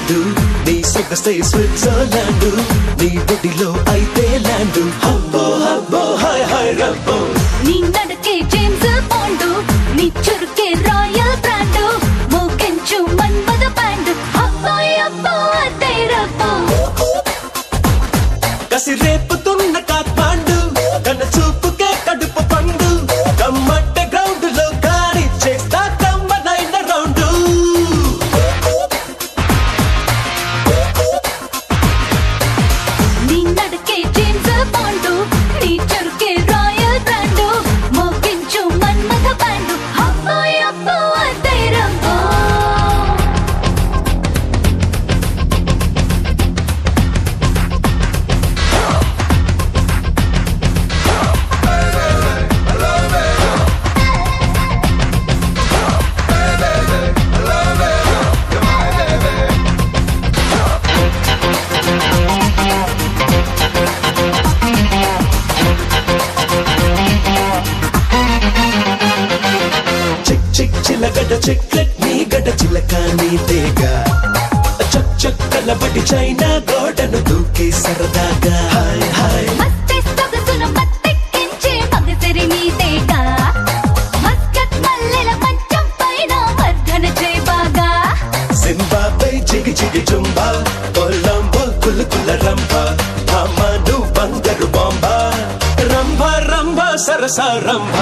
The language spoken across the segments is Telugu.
ల్యాండ్ నీ సొగసే స్విట్జర్లాండ్ నీ బొడిలో అయితే ల్యాండ్ హబ్బో హబ్బో హాయ్ హాయ్ రబ్బో నీ నడకే జేమ్స్ బాండ్ నీ చురుకే రాయల్ బ్రాండ్ మోకెంచు మన్మద బ్యాండ్ అబ్బాయి అబ్బో అదే రబ్బో కసి రేపుతున్న కాత్మాండు కన్న చూపుకే కడుపు పండు కమ్మట్ట గ్రౌండ్ లో గాడి చేస్తా కమ్మనైన రౌండ్ నీ నడకే జేమ్స్ బాండ్ నీ చురుకే రాయల్ బ్రాండ్ మోకెంచు మన్మద బ్యాండ్ అబ్బాయి అబ్బో అదే రబ్బో చిక్ చిక్ చిలగడ చిక్లెట్ నీ గడ చిలక నీ తేగ చక్ చక్ కలబడి చైనా గోడను దూకి సరదాగా హాయ్ హాయ్ మస్తే సొగసును మత్తెక్కించే మగసిరి నీదేగా మస్కత్ మల్లెల మంచం పైన వర్ధన చేయి బాగా జింబాబే జిగి జిగి జుంబా కొలంబో కుల కుల రంభ అమ్మను బంగారు బాంబ రంభ రంభ సరస రంభ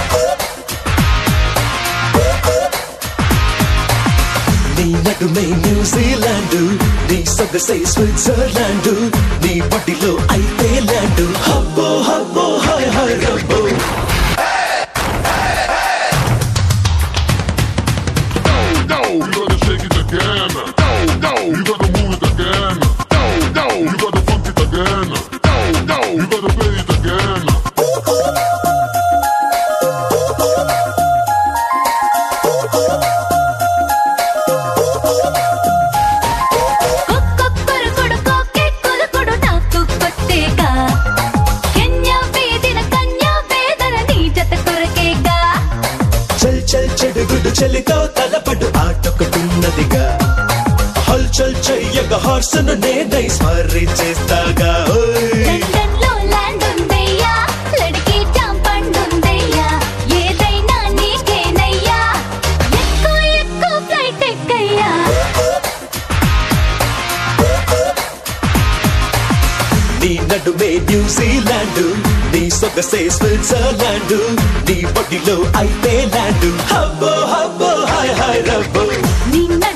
నీ నడుమే న్యూజిలాండ్ నీ సొగసై స్విట్జర్లాండ్ నీ బొడిలో అయితే ల్యాండ్ హబ్బో హబ్బో హాయ్ హాయ్ రబ్బో No, you gotta shake it again. No, no, you gotta move it again. No, no, you gotta funk it again. No, no, you gotta play it again. కుక్కొక్కరు కొడుకోకే కొలుకుడు నాకు కొత్తేగా కెన్యా వేదిన కన్యా వేదన నీ జత కొరకేగా చల్ చల్ చెడుగుడు చలితో తలపడు ఆటొకటున్నదిగా హల్ చల్ చెయ్యగ హార్సను నేనై స్మరి చేస్తాగా ఓయ్. లండన్ లో ల్యాండ్ ఉందయ్యా లడికి చాంపండుందయ్యా ఏదైనా నీకేనయ్యా ఎక్కువ ఎక్కువ ఫ్లైట్ ఎక్కయ్యా నీ నడుమే న్యూజిలాండ్ నీ సొగసే స్విట్జర్లాండ్ నీ బొడిలో అయితే ల్యాండ్ హబ్బో హబ్బో హాయ్ హాయ్ రబ్బో నిన్న